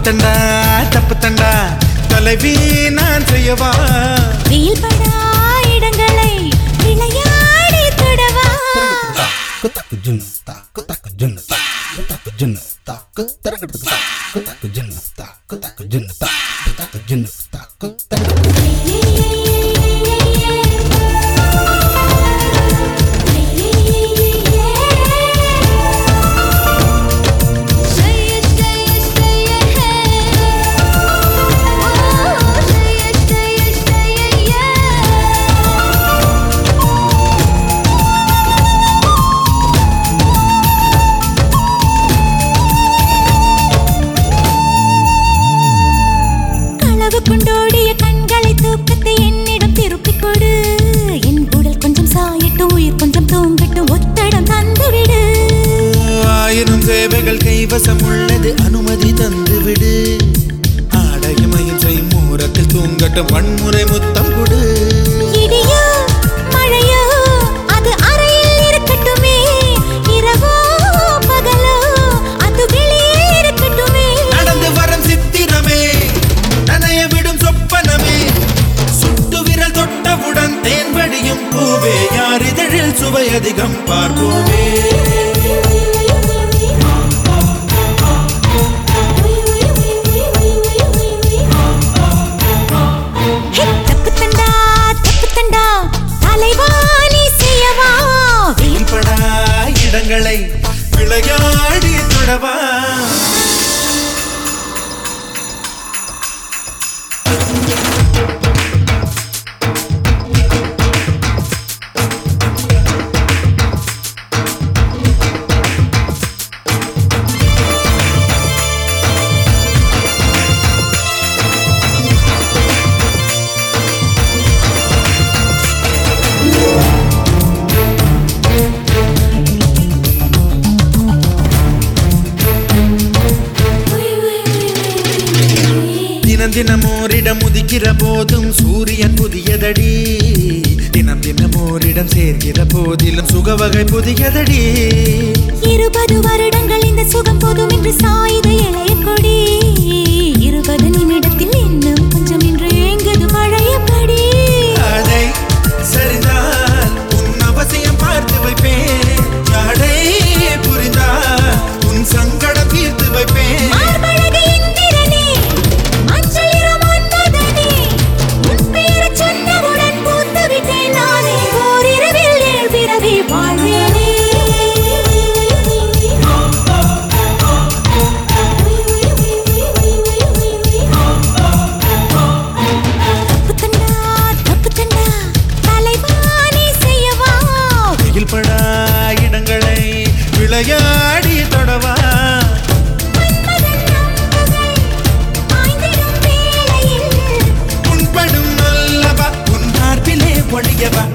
தண்டா தப்பு தண்டா தலைவி நான் செய்யவா வெயில் படா இடங்களை விளையாடி தொடவா Kutaku junta, kutaku junta, kutaku junta, kutaku junta, kutaku junta, kutaku junta, kutaku junta, kutaku களவு கொண்டோடிய கண்களை தூக்கத்தை என்னிடம் திருப்பிக் கொடு என் உடல் கொஞ்சம் சாயட்டும் உயிர் கொஞ்சம் தூங்கட்டும் ஒத்தடம் தந்துவிடு ஆயிரம் சேவைகள் கைவசம் உள்ளது அனுமதி தந்து விடு ஆடையமையும் செய்மூரத்தில் தூங்கட்டும் வன்முறை முத்தம் கொடு இடியோ மழையோ அது அறையில் இருக்கட்டுமே இரவோ பகலோ அது வெளியே இருக்கட்டுமே நடந்து வரும் சித்திரமே நனைய விடும் சொப்பனமே சுட்டு விரல் தொட்டவுடன் தேன் வடியும் பூவே யார் இதழில் சுவை அதிகம் பார்ப்போமே ஹே, தப்பு தண்டா தப்பு தண்டா தலைவாணி செய்யவா வெயில் படா இடங்களை விளையாடி தொடவா தினம் தினம் ஓரிடம் உதிக்கிற போதும் சூரியன் புதியதடி தினம் தினம் ஓரிடம் சேர்க்கிற போதிலும் சுகவகை புதியதடி இருபது வருடங்கள் இந்த சுகம் போதும் என்று சாயுத இளைய கொடி இருபது நிமிடத்தில் இன்னும் கொஞ்சம் இன்று ஏங்குது பழையபடி அதை சரிந்தால் உன் அவசியம் பார்த்து வைப்பேன் ஜாடை புரிந்தால் உன் சங்கடம் தீர்த்து வைப்பேன் மார்பழகு இந்திரனே, மஞ்சளிரும் மன்மதனே, உன் பேரைச் சொன்னவுடன் பூத்து விட்டேன் நானே. ஓரிரவில் ஏழ் பிறவி வாழ்வேனே. தப்பு தண்டா, தப்பு தண்டா, தலைவாணி செய்யவா வெயில் படா இடங்களை விளையாடி தொடவா மன்மதன் அம்புகள் பாய்ந்திடும் வேளையில் உன்படும் அல்லவா உன் பார்ப்பிலே ஒழியவா